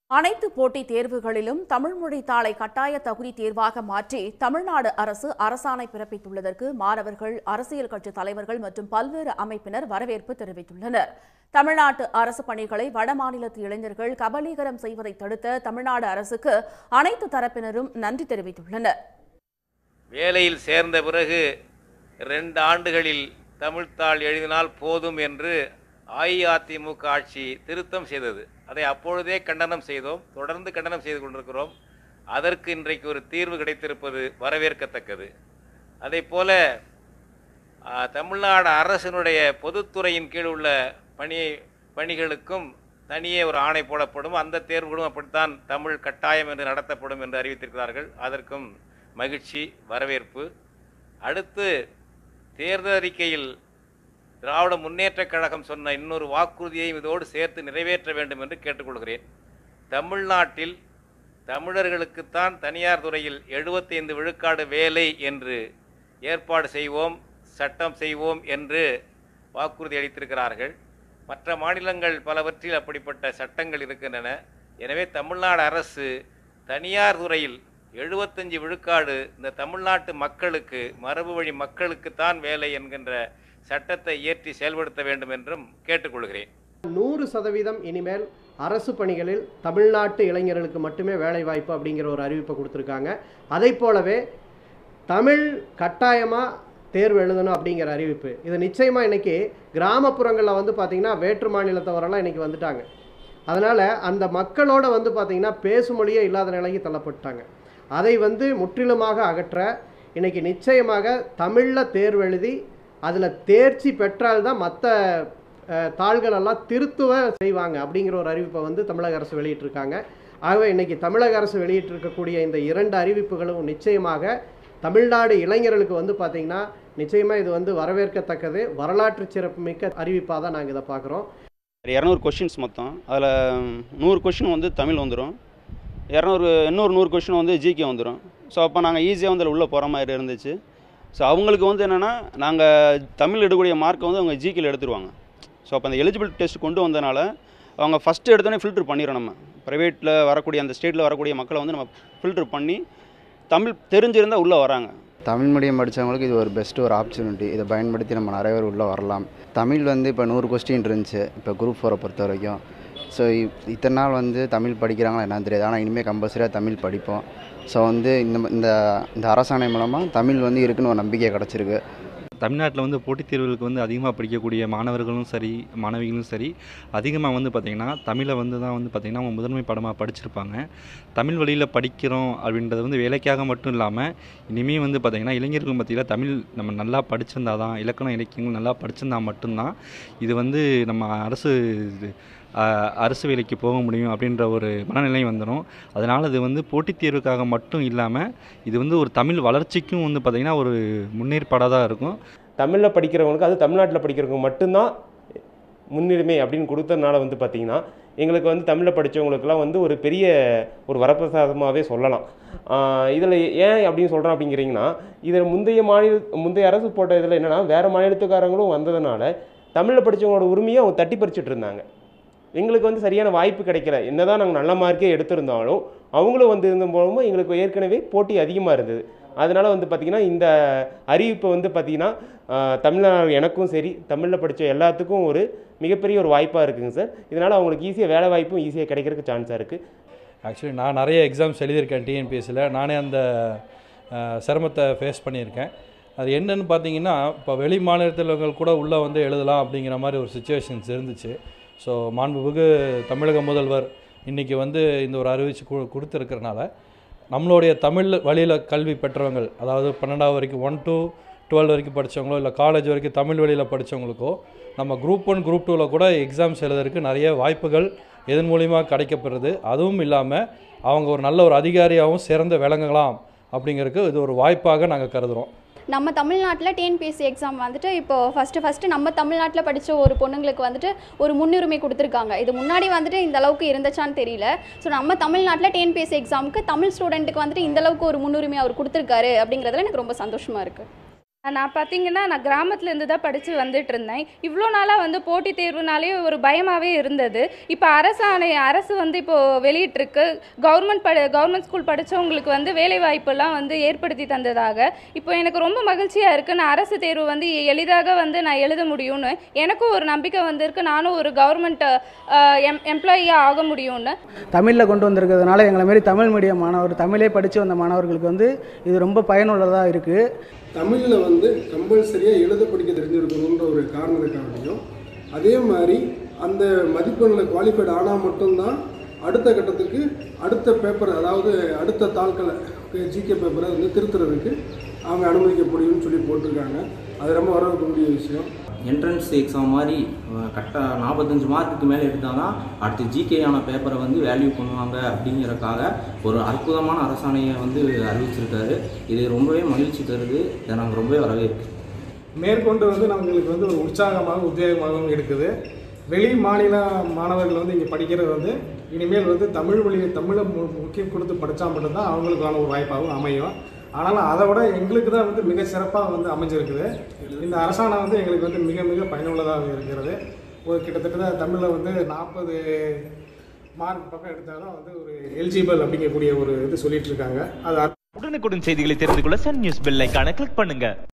அனைத்து போட்டித் தேர்வுகளிலும் தமிழ் மொழி தாளை கட்டாய தகுதி தேர்வாக மாற்றி தமிழ்நாடு அரசு அரசாணை பிறப்பித்துள்ளதற்கு மாணவர்கள் அரசியல் கட்சி தலைவர்கள் மற்றும் பல்வேறு அமைப்பினர் வரவேற்பு தெரிவித்துள்ளனர் தமிழ்நாட்டு அரசு பணிகளை வடமாநிலத்து இளைஞர்கள் கபலீகரம் செய்வதை தடுத்த தமிழ்நாடு அரசுக்கு அனைத்து தரப்பினரும் நன்றி தெரிவித்துள்ளனர் வேலையில் சேர்ந்த பிறகு ரெண்டு ஆண்டுகளில் தமிழ்த்தாள் எழுதினால் போதும் என்று அஇஅதிமுக ஆட்சி திருத்தம் செய்தது அதை அப்பொழுதே கண்டனம் செய்தோம் தொடர்ந்து கண்டனம் செய்து கொண்டிருக்கிறோம் அதற்கு இன்றைக்கு ஒரு தீர்வு கிடைத்திருப்பது வரவேற்கத்தக்கது அதே போல ஆ, தமிழ்நாடு அரசினுடைய பொதுத்துறையின் கீழ் உள்ள பணி பணிகளுக்கும் தனியே ஒரு ஆணை போடப்படும் அந்த தேர்வுகளும் அப்படித்தான் தமிழ் கட்டாயம் என்று நடத்தப்படும் என்று அறிவித்திருக்கிறார்கள் அதற்கும் மகிழ்ச்சி வரவேற்பு அடுத்து தேர்தல் அறிக்கையில் திராவிட முன்னேற்றக் கழகம் சொன்ன இன்னொரு வாக்குறுதியையும் இதோடு சேர்த்து நிறைவேற்ற வேண்டும் என்று கேட்டுக்கொள்கிறேன் தமிழ்நாட்டில் தமிழர்களுக்குத்தான் தனியார் துறையில் 75 விழுக்காடு வேலை என்று ஏற்பாடு செய்வோம் சட்டம் செய்வோம் என்று வாக்குறுதி அளித்திருக்கிறார்கள் மற்ற மாநிலங்கள் பலவற்றில் அப்படிப்பட்ட சட்டங்கள் இருக்கின்றன எனவே தமிழ்நாடு அரசு தனியார் துறையில் 75 விழுக்காடு இந்த தமிழ்நாட்டு மக்களுக்கு மரபு வழி மக்களுக்குத்தான் வேலை என்கின்ற சட்டத்தை இயற்றி செயல்படுத்த வேண்டும் என்றும் கேட்டுக்கொள்கிறேன் நூறு சதவீதம் இனிமேல் அரசு பணிகளில் தமிழ்நாட்டு இளைஞர்களுக்கு மட்டுமே வேலைவாய்ப்பு அப்படிங்கிற ஒரு அறிவிப்பை கொடுத்துருக்காங்க அதை போலவே தமிழ் கட்டாயமாக தேர்வு எழுதணும் அப்படிங்கிற அறிவிப்பு இது நிச்சயமாக இன்னைக்கு கிராமப்புறங்களில் வந்து பார்த்திங்கன்னா வேற்று மாநிலத்தவரெல்லாம் இன்னைக்கு வந்துட்டாங்க அதனால் அந்த மக்களோட வந்து பார்த்திங்கன்னா பேசும் மொழியே இல்லாத நிலைக்கு தள்ளப்பட்டாங்க அதை வந்து முற்றிலுமாக அகற்ற இன்னைக்கு நிச்சயமாக தமிழில் தேர்வு எழுதி அதில் தேர்ச்சி பெற்றால்தான் மற்ற தாள்களெல்லாம் திருத்துவ செய்வாங்க அப்படிங்கிற ஒரு அறிவிப்பை வந்து தமிழக அரசு வெளியிட்டிருக்காங்க ஆகவே இன்னைக்கு தமிழக அரசு வெளியிட்டிருக்கக்கூடிய இந்த இரண்டு அறிவிப்புகளும் நிச்சயமாக தமிழ்நாடு இளைஞர்களுக்கு வந்து பார்த்திங்கன்னா நிச்சயமாக இது வந்து வரவேற்கத்தக்கது வரலாற்று சிறப்புமிக்க அறிவிப்பாக தான் நாங்கள் இதை பார்க்குறோம் இரநூறு கொஷின்ஸ் மொத்தம் அதில் நூறு கொஷின் வந்து தமிழ் வந்துடும் இரநூறு இன்னொரு நூறு கொஷின் வந்து ஜிகே வந்துடும் ஸோ அப்போ நாங்கள் ஈஸியாக வந்து அதில் உள்ளே போகிற மாதிரி இருந்துச்சு ஸோ அவங்களுக்கு வந்து என்னென்னா நாங்கள் தமிழ் எடுக்கக்கூடிய மார்க்கை வந்து அவங்க ஜிகேல எடுத்துருவாங்க ஸோ அப்போ அந்த எலிஜிபிள் டெஸ்ட் கொண்டு வந்தனால அவங்க ஃபஸ்ட்டு எடுத்தோடனே ஃபில்டர் பண்ணிடுறோம் நம்ம ப்ரைவேட்டில் வரக்கூடிய அந்த ஸ்டேட்டில் வரக்கூடிய மக்களை வந்து நம்ம ஃபில்டர் பண்ணி தமிழ் தெரிஞ்சிருந்தால் உள்ளே வராங்க தமிழ் மீடியம் படித்தவங்களுக்கு இது ஒரு பெஸ்ட் ஒரு ஆப்பர்ச்சுனிட்டி இதை பயன்படுத்தி நம்ம நிறைய பேர் உள்ளே வரலாம் தமிழ் வந்து இப்போ நூறு கொஸ்டின் இருந்துச்சு இப்போ குரூப் ஃபோரை பொறுத்த வரைக்கும் ஸோ இத்தனை நாள் வந்து தமிழ் படிக்கிறாங்களா என்னன்னு தெரியாது ஆனால் இனிமேல் கம்பல்சரியாக தமிழ் படிப்போம் ஸோ வந்து இந்த இந்த இந்த அரசாணை மூலமாக தமிழ் வந்து இருக்குன்னு ஒரு நம்பிக்கை கிடச்சிருக்கு தமிழ்நாட்டில் வந்து போட்டித் தேர்வுகளுக்கு வந்து அதிகமாக படிக்கக்கூடிய மாணவர்களும் சரி மாணவிகளும் சரி அதிகமாக வந்து பார்த்திங்கன்னா தமிழை வந்து தான் வந்து பார்த்திங்கன்னா அவங்க முதன்மை பாடமாக படிச்சிருப்பாங்க தமிழ் வழியில் படிக்கிறோம் அப்படின்றது வந்து வேலைக்காக மட்டும் இல்லாமல் இனிமேல் வந்து பார்த்திங்கன்னா இளைஞர்கள் மத்தியில் தமிழ் நம்ம நல்லா படிச்சிருந்தா தான் இலக்கணம் இலக்கியங்கள் நல்லா படிச்சிருந்தா மட்டும்தான் இது வந்து நம்ம அரசு இது, அஹ், அரசு வேலைக்கு போக முடியும் அப்படின்ற ஒரு மனநிலை வந்துடும் அதனால் இது வந்து போட்டித் தேர்வுக்காக மட்டும் இல்லாமல் இது வந்து ஒரு தமிழ் வளர்ச்சிக்கும் வந்து பார்த்திங்கன்னா ஒரு முன்னேற்பாடாக தான் இருக்கும் தமிழில் படிக்கிறவங்களுக்கு அது தமிழ்நாட்டில் படிக்கிறவங்க மட்டும்தான் முன்னுரிமை அப்படின்னு கொடுத்ததுனால வந்து பார்த்திங்கன்னா எங்களுக்கு வந்து தமிழில் படித்தவங்களுக்குலாம் வந்து ஒரு பெரிய ஒரு வரப்பிரசாதமாகவே சொல்லலாம் இதில் ஏன் அப்படின்னு சொல்கிறோம் அப்படிங்கிறீங்கன்னா இதில் முந்தைய மாநில முந்தைய அரசு போட்ட இதில் என்னென்னா வேறு மாநிலத்துக்காரங்களும் வந்ததுனால தமிழில் படித்தவங்களோட உரிமையை அவங்க தட்டி பறிச்சுட்டு இருந்தாங்க எங்களுக்கு வந்து சரியான வாய்ப்பு கிடைக்கல என்னதான் நாங்கள் நல்ல மார்க்கே எடுத்திருந்தாலும் அவங்களும் வந்து இருந்த மூலமும் எங்களுக்கு ஏற்கனவே போட்டி அதிகமாக இருந்தது அதனால் வந்து பார்த்திங்கன்னா இந்த அறிவிப்பை வந்து பார்த்திங்கன்னா தமிழ்நாடு எனக்கும் சரி தமிழில் படித்த எல்லாத்துக்கும் ஒரு மிகப்பெரிய ஒரு வாய்ப்பாக இருக்குங்க சார் இதனால் அவங்களுக்கு ஈஸியாக வேலை வாய்ப்பும் ஈஸியாக கிடைக்கிறதுக்கு சான்ஸாக இருக்குது ஆக்சுவலி நான் நிறைய எக்ஸாம்ஸ் எழுதியிருக்கேன் டிஎன்பிஎஸ்சியில் நானே அந்த அஹ், சிரமத்தை ஃபேஸ் பண்ணியிருக்கேன் அது என்னன்னு பார்த்தீங்கன்னா இப்போ வெளி மாநிலத்திலவங்க கூட உள்ளே வந்து எழுதலாம் அப்படிங்கிற மாதிரி ஒரு சுச்சுவேஷன்ஸ் இருந்துச்சு ஸோ மாண்புமிகு தமிழக முதல்வர் இன்றைக்கி வந்து இந்த ஒரு அறிவிச்சு கு கொடுத்துருக்கறனால நம்மளுடைய தமிழ் வழியில் கல்வி பெற்றவங்கள் அதாவது பன்னெண்டாவது வரைக்கும் ஒன் to டுவெல் வரைக்கும் படித்தவங்களோ இல்லை காலேஜ் வரைக்கும் தமிழ் வழியில் படித்தவங்களுக்கோ நம்ம குரூப் ஒன் குரூப் டூவில் கூட எக்ஸாம்ஸ் எழுதுறதுக்கு நிறைய வாய்ப்புகள் இதன் மூலிமா கிடைக்கப்படுறது அதுவும் இல்லாமல் அவங்க ஒரு நல்ல ஒரு அதிகாரியாகவும் சிறந்து விளங்கலாம் அப்படிங்கிறதுக்கு இது ஒரு வாய்ப்பாக நாங்கள் கருதுகிறோம் நம்ம தமிழ்நாட்டில் டிஎன்பிஎஸ்சி எக்ஸாம் வந்துட்டு இப்போ ஃபஸ்ட்டு ஃபஸ்ட்டு நம்ம தமிழ்நாட்டில் படித்த ஒரு பொண்ணுங்களுக்கு வந்துட்டு ஒரு முன்னுரிமை கொடுத்துருக்காங்க இது முன்னாடி வந்துட்டு இந்த அளவுக்கு இருந்துச்சான்னு தெரியல ஸோ நம்ம தமிழ்நாட்டில் டிஎன்பிஎஸ்சி எக்ஸாமுக்கு தமிழ் ஸ்டூடெண்ட்டுக்கு வந்துட்டு இந்த அளவுக்கு ஒரு முன்னுரிமை அவர் கொடுத்துருக்காரு அப்படிங்கிறதுல எனக்கு ரொம்ப சந்தோஷமாக இருக்குது நான் பார்த்தீங்கன்னா நான் கிராமத்துலேருந்து தான் படித்து வந்துட்டு இருந்தேன் இவ்வளோ நாளாக வந்து போட்டித் தேர்வுனாலே ஒரு பயமாகவே இருந்தது இப்போ அரசாணை அரசு வந்து இப்போது வெளியிட்டிருக்கு கவர்மெண்ட் படி கவர்மெண்ட் ஸ்கூல் படித்தவங்களுக்கு வந்து வேலை வாய்ப்பெல்லாம் வந்து ஏற்படுத்தி தந்ததாக இப்போ எனக்கு ரொம்ப மகிழ்ச்சியாக இருக்குது நான் அரசு தேர்வு வந்து எளிதாக வந்து நான் எழுத முடியும்னு எனக்கும் ஒரு நம்பிக்கை வந்திருக்கு நானும் ஒரு கவர்மெண்ட் எம் எம்ப்ளாயியாக ஆக முடியும்னு தமிழில் கொண்டு வந்திருக்கிறதுனால எங்களை மாரி தமிழ் மீடியம் மாணவர் தமிழே படித்து வந்த மாணவர்களுக்கு வந்து இது ரொம்ப பயனுள்ளதாக இருக்குது தமிழில் வந்து கம்பல்சரியாக எழுத படிக்க தெரிஞ்சிருக்கணுன்ற ஒரு காரணத்துக்காகவும் அதே மாதிரி அந்த மதிப்பெண்ணில் குவாலிஃபைடு ஆனால் மட்டும்தான் அடுத்த கட்டத்துக்கு அடுத்த பேப்பர் அதாவது அடுத்த தாள்களை ஜிகே பேப்பரை வந்து திருத்துறதுக்கு அவங்க அனுமதிக்க முடியும்னு சொல்லி போட்டிருக்காங்க அது ரொம்ப வரவேற்கக்கூடிய விஷயம் என்ட்ரன்ஸ் எக்ஸாம் மாதிரி கரெக்டாக நாற்பத்தஞ்சு மார்க்குக்கு மேலே எடுத்தால் தான் அடுத்து ஜிகேயான பேப்பரை வந்து வேல்யூ பண்ணுவாங்க அப்படிங்கிறக்காக ஒரு அற்புதமான அரசாணையை வந்து அறிவிச்சிருக்காரு இது ரொம்பவே மகிழ்ச்சி தருது இதை நாங்கள் ரொம்பவே வரவேற்கிறோம் மேற்கொண்டு வந்து நம்மளுக்கு வந்து ஒரு உற்சாகமாகவும் உத்வேகமாகவும் இருக்குது வெளி மாநில மாணவர்கள் வந்து இங்கே படிக்கிறது வந்து இனிமேல் வந்து தமிழ் மொழியை தமிழை மு- முக்கியம் கொடுத்து படித்தா மட்டும்தான் அவங்களுக்கான ஒரு வாய்ப்பாகவும் அமையும் ஆனாலும் அதை விட எங்களுக்கு தான் வந்து மிக சிறப்பாக வந்து அமைஞ்சிருக்குது இந்த அரசாணை வந்து எங்களுக்கு வந்து மிக மிக பயனுள்ளதாக இருக்கிறது ஒரு கிட்டத்தட்ட தமிழில் வந்து நாற்பது மார்க் பக்கம் எடுத்தாலும் வந்து ஒரு எலிஜிபிள் அப்படிங்கக்கூடிய ஒரு இது சொல்லிட்டு இருக்காங்க அது உடனுக்குடன் செய்திகளை தெரிந்து கொள்ள சன் நியூஸ் பெல் ஐகானை கிளிக் பண்ணுங்க